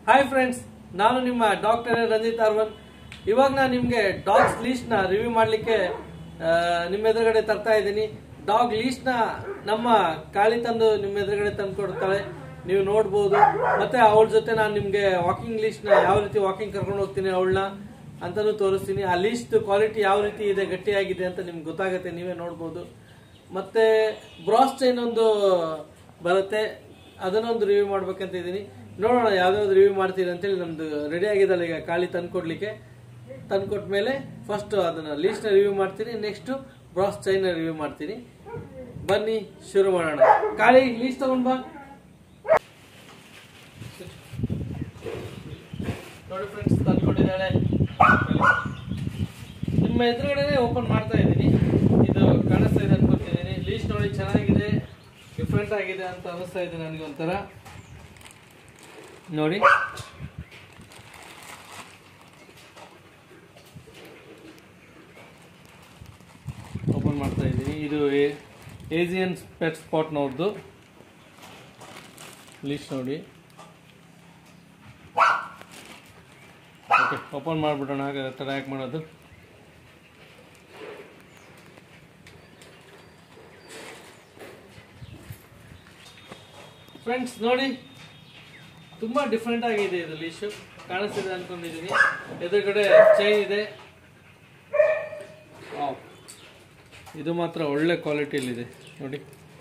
Hi friends ನಾನು ನಿಮ್ಮ doctor Ranjit ಅರ್ವನ್ ಇವಾಗ ನಾನು ನಿಮಗೆ ಡಾಗ್ಸ್ ಲೀಸ್ಟ್ನ ರಿವ್ಯೂ ಮಾಡಲಿಕ್ಕೆ ನಿಮ್ಮ ಎದುರುಗಡೆ ತರ್ತಾ ಇದ್ದೀನಿ ಡಾಗ್ ಲೀಸ್ಟ್ನ ನಮ್ಮ ಕಾಳಿ ತಂದು ನಿಮ್ಮ ಎದುರುಗಡೆ ತಂದು ಕೊಡ್ತಾಳೆ ನೀವು ನೋಡ್ಬೋದು ಮತ್ತೆ ಅವಳ ಜೊತೆ ನಾನು ನಿಮಗೆ ವಾಕಿಂಗ್ ಲೀಸ್ಟ್ನ ಯಾವ ರೀತಿ ವಾಕಿಂಗ್ ಕರ್ಕೊಂಡು ಹೋಗ್ತೀನಿ ಅವಳನ್ನ ಅಂತಲೂ ತೋರಿಸ್ತೀನಿ ಆ ಲೀಸ್ಟ್ ಕ್ವಾಲಿಟಿ ಯಾವ ರೀತಿ ಇದೆ ಗಟ್ಟಿಯಾಗಿದೆ ಅಂತ ನಿಮ್ಗೆ ಗೊತ್ತಾಗುತ್ತೆ ನೀವೇ ನೋಡ್ಬೋದು ಮತ್ತೆ ಬ್ರಾಸ್ ಚೈನ್ ಒಂದು ಬರುತ್ತೆ ಅದನ್ನೊಂದು ರಿವ್ಯೂ ಮಾಡ್ಬೇಕಂತ ಇದ್ದೀನಿ ನೋಡೋಣ ಯಾವ್ದಾವ್ದು ರಿವ್ಯೂ ಮಾಡ್ತೀರಿ ಅಂತೇಳಿ ನಮ್ದು ರೆಡಿ ಆಗಿದ್ದಲ್ಲ ಈಗ ಖಾಲಿ ತಂದ್ಕೊಡ್ಲಿಕ್ಕೆ ತಂದ್ಕೊಟ್ಟ ಮೇಲೆ ಫಸ್ಟ್ ಅದನ್ನ ಲೀಸ್ಟ್ನ ರಿವ್ಯೂ ಮಾಡ್ತೀನಿ ನೆಕ್ಸ್ಟ್ ಬ್ರಾಸ್ ಚೈನ್ ರಿವ್ಯೂ ಮಾಡ್ತೀನಿ ಬನ್ನಿ ಶುರು ಮಾಡೋಣ ಖಾಲಿ ಲೀಸ್ಟ್ ತಗೊಂಡ್ ಬಾ ನೋಡಿ ಫ್ರೆಂಡ್ಸ್ ತಂದ್ಕೊಟ್ಟಿದ್ದಾಳೆ ನಿಮ್ಮ ಎದುರುಗಡೆನೆ ಓಪನ್ ಮಾಡ್ತಾ ಇದ್ದೀನಿ ಇದು ಕಾಣಿಸ್ತಾ ಇದೆ ಅನ್ಕೊತಿದ್ದೀನಿ ಲೀಸ್ಟ್ ನೋಡಿ ಚೆನ್ನಾಗಿದೆ ಡಿಫ್ರೆಂಟ್ ಆಗಿದೆ ಅಂತ ಅನಿಸ್ತಾ ಇದೆ ನನಗೆ ಒಂಥರ ನೋಡಿ ಓಪನ್ ಮಾಡ್ತಾ ಇದ್ದೀನಿ ಇದು ಏಜಿಯನ್ ಪೆಟ್ ಸ್ಪಾಟ್ನವ್ರದ್ದು ಲೀಸ್ಟ್ ನೋಡಿ ಓಕೆ ಓಪನ್ ಮಾಡಿಬಿಡೋಣ ಹಾಗೆ ಥರ ಯಾಕೆ ಮಾಡೋದು ಫ್ರೆಂಡ್ಸ್ ನೋಡಿ ತುಂಬಾ ಡಿಫ್ರೆಂಟ್ ಆಗಿದೆ ಇದು ಲೀಶು ಕಾಣಿಸ್ತಿದೆ ಅನ್ಕೊಂಡಿದ್ದೀನಿ ಎದುರುಗಡೆ ಚೈನ್ ಇದೆ ವಾವ್. ಇದು ಮಾತ್ರ ಒಳ್ಳೆ ಕ್ವಾಲಿಟಿಯಲ್ಲಿದೆ ನೋಡಿ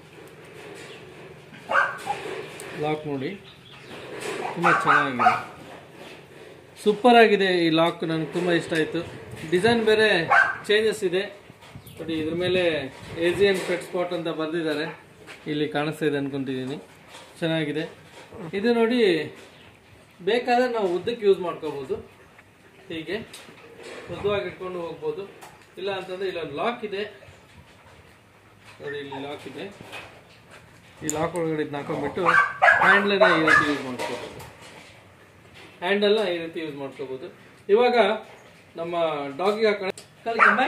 ಲಾಕ್ ನೋಡಿ ತುಂಬ ಚೆನ್ನಾಗಿದೆ ಸೂಪರ್ ಆಗಿದೆ ಈ ಲಾಕ್ ನನಗೆ ತುಂಬ ಇಷ್ಟ ಆಯಿತು ಡಿಸೈನ್ ಬೇರೆ ಚೇಂಜಸ್ ಇದೆ ನೋಡಿ ಇದ್ರ ಮೇಲೆ ಏಜಿಯನ್ ಪೆಟ್ ಸ್ಪಾಟ್ ಅಂತ ಬರೆದಿದ್ದಾರೆ ಇಲ್ಲಿ ಕಾಣಿಸ್ತಾ ಇದೆ ಅನ್ಕೊಂತಿದ್ದೀನಿ ಚೆನ್ನಾಗಿದೆ ಇದು ನೋಡಿ ಬೇಕಾದ್ರೆ ನಾವು ಉದ್ದಕ್ಕೆ ಯೂಸ್ ಮಾಡ್ಕೋಬೋದು ಹೀಗೆ ಉದ್ದವಾಗಿ ಇಟ್ಕೊಂಡು ಹೋಗ್ಬೋದು ಇಲ್ಲ ಅಂತಂದ್ರೆ ಇಲ್ಲೊಂದು ಲಾಕ್ ಇದೆ ನೋಡಿ ಇಲ್ಲಿ ಲಾಕ್ ಇದೆ ಈ ಲಾಕ್ ಒಳಗಡೆ ಇದನ್ನ ಹಾಕೊಂಡ್ಬಿಟ್ಟು ಹ್ಯಾಂಡ್ಲನ್ನ ಈ ರೀತಿ ಯೂಸ್ ಮಾಡ್ಕೋಬೋದು ಹ್ಯಾಂಡಲ್ನ ಈ ರೀತಿ ಯೂಸ್ ಮಾಡ್ಕೋಬೋದು ಇವಾಗ ನಮ್ಮ ಡಾಗಿಗೆ ಹಾಕೋಣ ಕಲ್ಕೊಂಬ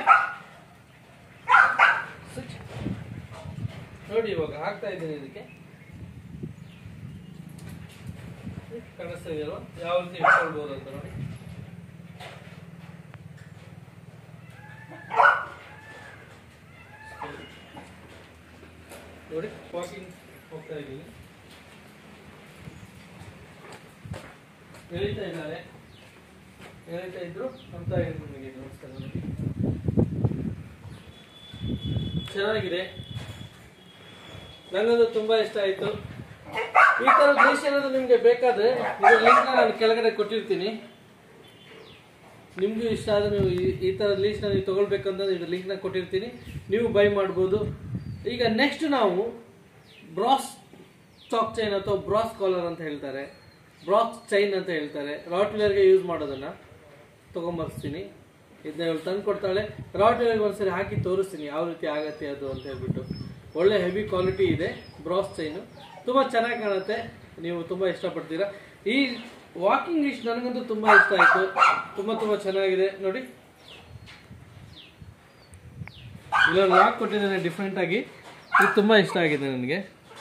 ನೋಡಿ ಇವಾಗ ಹಾಕ್ತಾ ಇದ್ದೀನಿ ಇದಕ್ಕೆ ಕಾಣಿಸ್ತಾ ಇದೆಯಲ್ವಾ ಯಾವ ರೀತಿ ಇಟ್ಕೊಳ್ಬೋದು ಅಂತ ನೋಡಿ ನೋಡಿ ವಾಕಿಂಗ್ ಹೋಗ್ತಾ ಇದ್ದೀನಿ ಎಳಿತಾ ಇದ್ದಾರೆ ಎಳಿತಾ ಇದ್ರು ಅಂತ ನಿಮಗೆ ನಮಸ್ಕಾರ ನೋಡಿ. ಚೆನ್ನಾಗಿದೆ ನನಗದು ತುಂಬಾ ಇಷ್ಟ ಆಯ್ತು ಈ ತರ ದೇಶ ಏನಾದ್ರು ನಿಮ್ಗೆ ಬೇಕಾದ್ರೆ ಇದ್ರ ಲಿಂಕ್ ನಾನು ಕೆಳಗಡೆ ಕೊಟ್ಟಿರ್ತೀನಿ ನಿಮ್ಗೂ ಇಷ್ಟ ಆದ್ರೆ ನೀವು ಈ- ಈ ತರ ಲೀಸ್ಟ್ ನೀವು ತಗೊಳ್ಬೇಕಂದ್ರೆ ಇದ್ರ ಲಿಂಕ್ ನ ಕೊಟ್ಟಿರ್ತೀನಿ ನೀವು ಬೈ ಮಾಡ್ಬೋದು ಈಗ ನೆಕ್ಸ್ಟ್ ನಾವು ಬ್ರಾಸ್ ಚಾಕ್ ಚೈನ್ ಅಥವಾ ಬ್ರಾಸ್ ಕಾಲರ್ ಅಂತ ಹೇಳ್ತಾರೆ ಬ್ರಾಸ್ ಚೈನ್ ಅಂತ ಹೇಳ್ತಾರೆ ರಾಟ್ವಿಲರ್ಗೆ ಯೂಸ್ ಮಾಡೋದನ್ನ ತಗೊಂಬರ್ಸ್ತೀನಿ ಇದನ್ನ ಇವಳು ತಂದು ಕೊಡ್ತಾಳೆ ರಾಟ್ವಿಲರ್ಗೆ ಒಂದ್ಸರಿ ಹಾಕಿ ತೋರಿಸ್ತೀನಿ ಯಾವ ರೀತಿ ಆಗತ್ತೆ ಅದು ಅಂತ ಹೇಳ್ಬಿಟ್ಟು ಒಳ್ಳೆ ಹೆವಿ ಕ್ವಾಲಿಟಿ ಇದೆ ಬ್ರಾಸ್ ಚೈನು ತುಂಬ ಚೆನ್ನಾಗಿ ಕಾಣುತ್ತೆ ನೀವು ತುಂಬ ಇಷ್ಟಪಡ್ತೀರಾ ಈ ವಾಕಿಂಗ್ ಲಿಸ್ಟ್ ನನಗಂತೂ ತುಂಬ ಇಷ್ಟ ಆಯಿತು ತುಂಬ ತುಂಬ ಚೆನ್ನಾಗಿದೆ ನೋಡಿ ಇಲ್ಲೊಂದು ಲಾಕ್ ಕೊಟ್ಟಿದ್ದೇನೆ ಡಿಫ್ರೆಂಟ್ ಆಗಿ ಇದು ತುಂಬ ಇಷ್ಟ ಆಗಿದೆ ನನಗೆ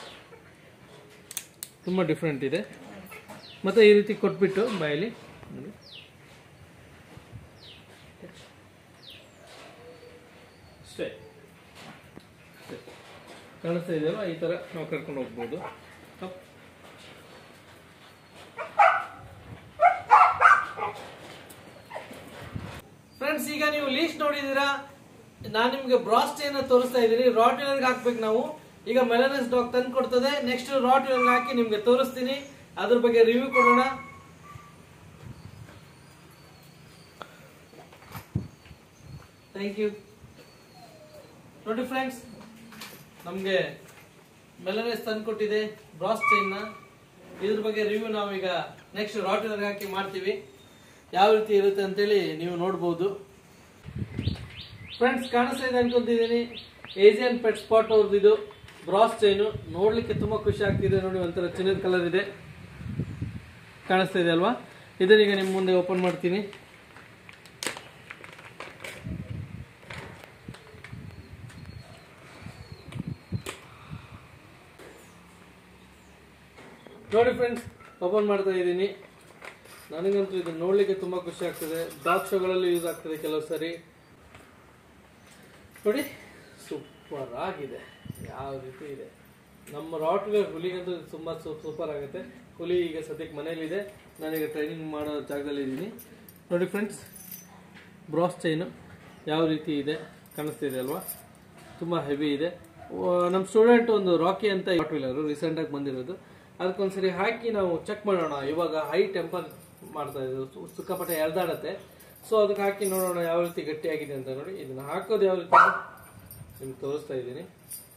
ತುಂಬ ಡಿಫ್ರೆಂಟ್ ಇದೆ ಮತ್ತು ಈ ರೀತಿ ಕೊಟ್ಬಿಟ್ಟು ಬಾಯಲ್ಲಿ ನೋಡಿ ಅಷ್ಟೇ ಅಷ್ಟೇ. ಕಾಣಿಸ್ತಾ ಇದೆಯಲ್ಲ ಈ ಥರ ನಾವು ಕರ್ಕೊಂಡು ಹೋಗ್ಬೋದು ಅಪ್. ಫ್ರೆಂಡ್ಸ್ ಈಗ ನೀವು ಲೀಸ್ಟ್ ನೋಡಿದೀರಾ ನಾನು ನಿಮ್ಗೆ ಬ್ರಾಸ್ ಚೈನ್ ತೋರಿಸ್ತಾ ಇದ್ದೀನಿ ರಾಟ್ ಹಾಕ್ಬೇಕು ನಾವು ಈಗ ಮೆಲನಸ್ ಡಾಗ್ ತಂದು ಕೊಡ್ತದೆ ನೆಕ್ಸ್ಟ್ ರಾಟ್ ಹಾಕಿ ನಿಮ್ಗೆ ತೋರಿಸ್ತೀನಿ ಅದ್ರ ಬಗ್ಗೆ ರಿವ್ಯೂ ಕೊಡೋಣ ಥ್ಯಾಂಕ್ ಯು ನೋಡಿ ಫ್ರೆಂಡ್ಸ್ ನಮಗೆ ಮೆಲನಸ್ ತಂದು ಕೊಟ್ಟಿದೆ ಬ್ರಾಸ್ ಚೈನ್ನ ಇದ್ರ ಬಗ್ಗೆ ರಿವ್ಯೂ ನಾವೀಗ ನೆಕ್ಸ್ಟ್ ರಾಟ್ ಹಾಕಿ ಮಾಡ್ತೀವಿ ಯಾವ ರೀತಿ ಇರುತ್ತೆ ಅಂತೇಳಿ ನೀವು ನೋಡ್ಬೋದು ಫ್ರೆಂಡ್ಸ್ ಕಾಣಿಸ್ತಾ ಇದೆ ಅನ್ಕೊಂತಿದ್ದೀನಿ ಏಜಿಯನ್ ಪೆಟ್ ಸ್ಪಾಟ್ ಅವ್ರದ್ದು ಇದು ಬ್ರಾಸ್ ಚೈನು ನೋಡ್ಲಿಕ್ಕೆ ತುಂಬಾ ಖುಷಿ ಆಗ್ತಿದೆ ನೋಡಿ ಒಂಥರ ಚಿನ್ನದ ಕಲರ್ ಇದೆ ಕಾಣಿಸ್ತಾ ಇದೆ ಅಲ್ವಾ ಇದನ್ನೀಗ ನಿಮ್ಮ ಮುಂದೆ ಓಪನ್ ಮಾಡ್ತೀನಿ ನೋಡಿ ಫ್ರೆಂಡ್ಸ್ ಓಪನ್ ಮಾಡ್ತಾ ಇದ್ದೀನಿ ನನಗಂತೂ ಇದು ನೋಡ್ಲಿಕ್ಕೆ ತುಂಬಾ ಖುಷಿ ಆಗ್ತದೆ ಡಾಗ್ ಶೋಗಳಲ್ಲಿ ಯೂಸ್ ಆಗ್ತದೆ ಕೆಲವು ಸರಿ ನೋಡಿ ಸೂಪರ್ ಆಗಿದೆ ಯಾವ ರೀತಿ ಇದೆ ನಮ್ಮ ರಾಟ್ವೇರ್ ಹುಲಿಗಂತೂ ತುಂಬ ಸೂಪರ್ ಆಗುತ್ತೆ ಹುಲಿ ಈಗ ಸದ್ಯಕ್ಕೆ ಮನೇಲಿದೆ ನಾನೀಗ ಟ್ರೈನಿಂಗ್ ಮಾಡೋ ಜಾಗದಲ್ಲಿ ಇದ್ದೀನಿ ನೋಡಿ ಫ್ರೆಂಡ್ಸ್ ಬ್ರಾಸ್ ಚೈನು ಯಾವ ರೀತಿ ಇದೆ ಕಾಣಿಸ್ತಿದೆ ಅಲ್ವಾ ತುಂಬ ಹೆವಿ ಇದೆ ವ- ನಮ್ಮ ಸ್ಟೂಡೆಂಟ್ ಒಂದು ರಾಕಿ ಅಂತ ರಾಟ್ ವೀಲರು ರೀಸೆಂಟಾಗಿ ಬಂದಿರೋದು ಅದಕ್ಕೊಂದ್ಸರಿ ಹಾಕಿ ನಾವು ಚೆಕ್ ಮಾಡೋಣ ಇವಾಗ ಹೈ ಟೆಂಪರ್ ಮಾಡ್ತಾ ಇದ್ದು ಸಿಕ್ಕಾಪಟ್ಟೆ ಎಳ್ದಾಡತ್ತೆ ಸೊ ಅದಕ್ಕೆ ಹಾಕಿ ನೋಡೋಣ ಯಾವ ರೀತಿ ಗಟ್ಟಿಯಾಗಿದೆ ಅಂತ ನೋಡಿ ಇದನ್ನ ಹಾಕೋದು ಯಾವ ರೀತಿ ನಿಮ್ಗೆ ತೋರಿಸ್ತಾ ಇದ್ದೀನಿ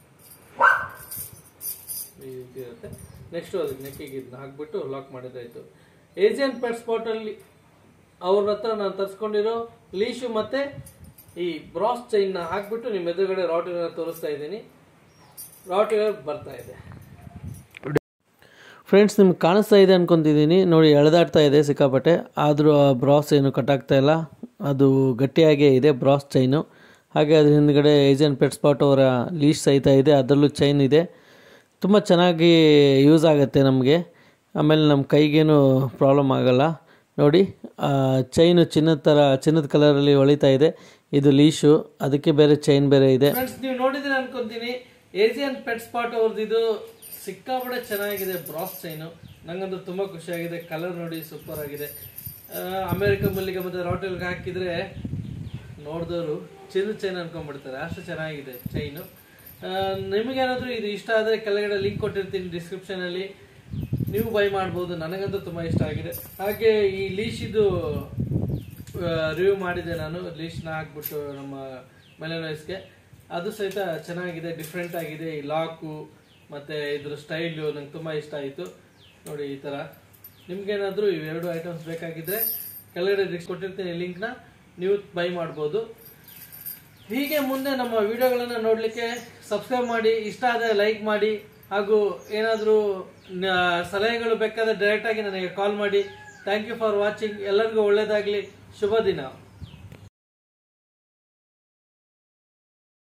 ಈ ರೀತಿ ಇರುತ್ತೆ ನೆಕ್ಸ್ಟ್ ಅದಕ್ಕೆ ನೆಕ್ಕಿಗೆ ಇದನ್ನ ಹಾಕ್ಬಿಟ್ಟು ಲಾಕ್ ಮಾಡಿದ್ರಾಯ್ತು ಏಸಿಯನ್ ಪೆಟ್ ಸ್ಪಾಟಲ್ಲಿ ಅವ್ರ ಹತ್ರ ನಾನು ತರಿಸ್ಕೊಂಡಿರೋ ಲೀಶು ಮತ್ತೆ ಈ ಬ್ರಾಸ್ ಚೈನ್ನ ಹಾಕ್ಬಿಟ್ಟು ನಿಮ್ಮ ಎದುರುಗಡೆ ರಾಟಿಲರ್ ತೋರಿಸ್ತಾ ಇದ್ದೀನಿ ರಾಟಿಲರ್ ಬರ್ತಾ ಇದೆ ಫ್ರೆಂಡ್ಸ್ ನಿಮ್ಗೆ ಕಾಣಿಸ್ತಾ ಇದೆ ಅನ್ಕೊಂತಿದ್ದೀನಿ ನೋಡಿ ಎಳೆದಾಡ್ತಾ ಇದೆ ಸಿಕ್ಕಾಪಟ್ಟೆ ಆದರೂ ಆ ಬ್ರಾಸ್ ಏನು ಕಟ್ಟಾಗ್ತಾ ಇಲ್ಲ ಅದು ಗಟ್ಟಿಯಾಗೇ ಇದೆ ಬ್ರಾಸ್ ಚೈನು ಹಾಗೆ ಅದ್ರ ಹಿಂದ್ಗಡೆ ಏಜೆಂಟ್ ಪೆಟ್ ಸ್ಪಾಟ್ ಅವರ ಲೀಶ್ ಸಹಿತ ಇದೆ ಅದರಲ್ಲೂ ಚೈನ್ ಇದೆ ತುಂಬ ಚೆನ್ನಾಗಿ ಯೂಸ್ ಆಗುತ್ತೆ ನಮಗೆ ಆಮೇಲೆ ನಮ್ಮ ಕೈಗೇನು ಪ್ರಾಬ್ಲಮ್ ಆಗಲ್ಲ ನೋಡಿ ಚೈನು ಚಿನ್ನದ ಥರ ಚಿನ್ನದ ಕಲರಲ್ಲಿ ಹೊಳಿತಾ ಇದೆ ಇದು ಲೀಶು ಅದಕ್ಕೆ ಬೇರೆ ಚೈನ್ ಬೇರೆ ಇದೆ ಫ್ರೆಂಡ್ಸ್ ನೀವು ನೋಡಿದ್ರೆ ಅನ್ಕೊಂತೀನಿ ಏಸಿಯನ್ ಪೆಟ್ ಸ್ಪಾಟ್ ಅವ್ರದ್ದು ಇದು ಸಿಕ್ಕಾಪಟ್ಟೆ ಚೆನ್ನಾಗಿದೆ ಬ್ರಾಸ್ ಚೈನು ನಂಗಂತೂ ತುಂಬ ಖುಷಿಯಾಗಿದೆ ಕಲರ್ ನೋಡಿ ಸೂಪರ್ ಆಗಿದೆ ಅಮೆರಿಕ ಮಲ್ಲಿಗೆ ಮತ್ತು ರಾಟೆಲ್ಗೆ ಹಾಕಿದ್ರೆ ನೋಡಿದವರು ಚಿನ್ನ ಚೈನ್ ಅನ್ಕೊಂಡ್ಬಿಡ್ತಾರೆ ಅಷ್ಟು ಚೆನ್ನಾಗಿದೆ ಚೈನು ನಿಮಗೇನಾದರೂ ಇದು ಇಷ್ಟ ಆದರೆ ಕೆಳಗಡೆ ಲಿಂಕ್ ಕೊಟ್ಟಿರ್ತೀನಿ ಡಿಸ್ಕ್ರಿಪ್ಷನಲ್ಲಿ ನೀವು ಬೈ ಮಾಡ್ಬೋದು ನನಗಂತೂ ತುಂಬ ಇಷ್ಟ ಆಗಿದೆ ಹಾಗೆ ಈ ಲೀಶಿದು ರಿವ್ಯೂ ಮಾಡಿದೆ ನಾನು ಲೀಶ್ನ ಹಾಕ್ಬಿಟ್ಟು ನಮ್ಮ ಮೆಲನೈಸ್ಗೆ ಅದು ಸಹಿತ ಚೆನ್ನಾಗಿದೆ ಡಿಫ್ರೆಂಟ್ ಆಗಿದೆ ಈ ಲಾಕು ಮತ್ತು ಇದ್ರ ಸ್ಟೈಲು ನಂಗೆ ತುಂಬ ಇಷ್ಟ ಆಯಿತು ನೋಡಿ ಈ ಥರ ನಿಮ್ಗೇನಾದರೂ ಇವೆರಡು ಐಟಮ್ಸ್ ಬೇಕಾಗಿದ್ದರೆ ಕೆಳಗಡೆ ಡಿಸ್ ಕೊಟ್ಟಿರ್ತೀನಿ ಲಿಂಕ್ನ ನೀವು ಬೈ ಮಾಡ್ಬೋದು ಹೀಗೆ ಮುಂದೆ ನಮ್ಮ ವಿಡಿಯೋಗಳನ್ನು ನೋಡಲಿಕ್ಕೆ ಸಬ್ಸ್ಕ್ರೈಬ್ ಮಾಡಿ ಇಷ್ಟ ಆದರೆ ಲೈಕ್ ಮಾಡಿ ಹಾಗೂ ಏನಾದರೂ ಸಲಹೆಗಳು ಬೇಕಾದರೆ ಡೈರೆಕ್ಟಾಗಿ ನನಗೆ ಕಾಲ್ ಮಾಡಿ ಥ್ಯಾಂಕ್ ಯು ಫಾರ್ ವಾಚಿಂಗ್ ಎಲ್ಲರಿಗೂ ಒಳ್ಳೆಯದಾಗಲಿ ಶುಭ ದಿನ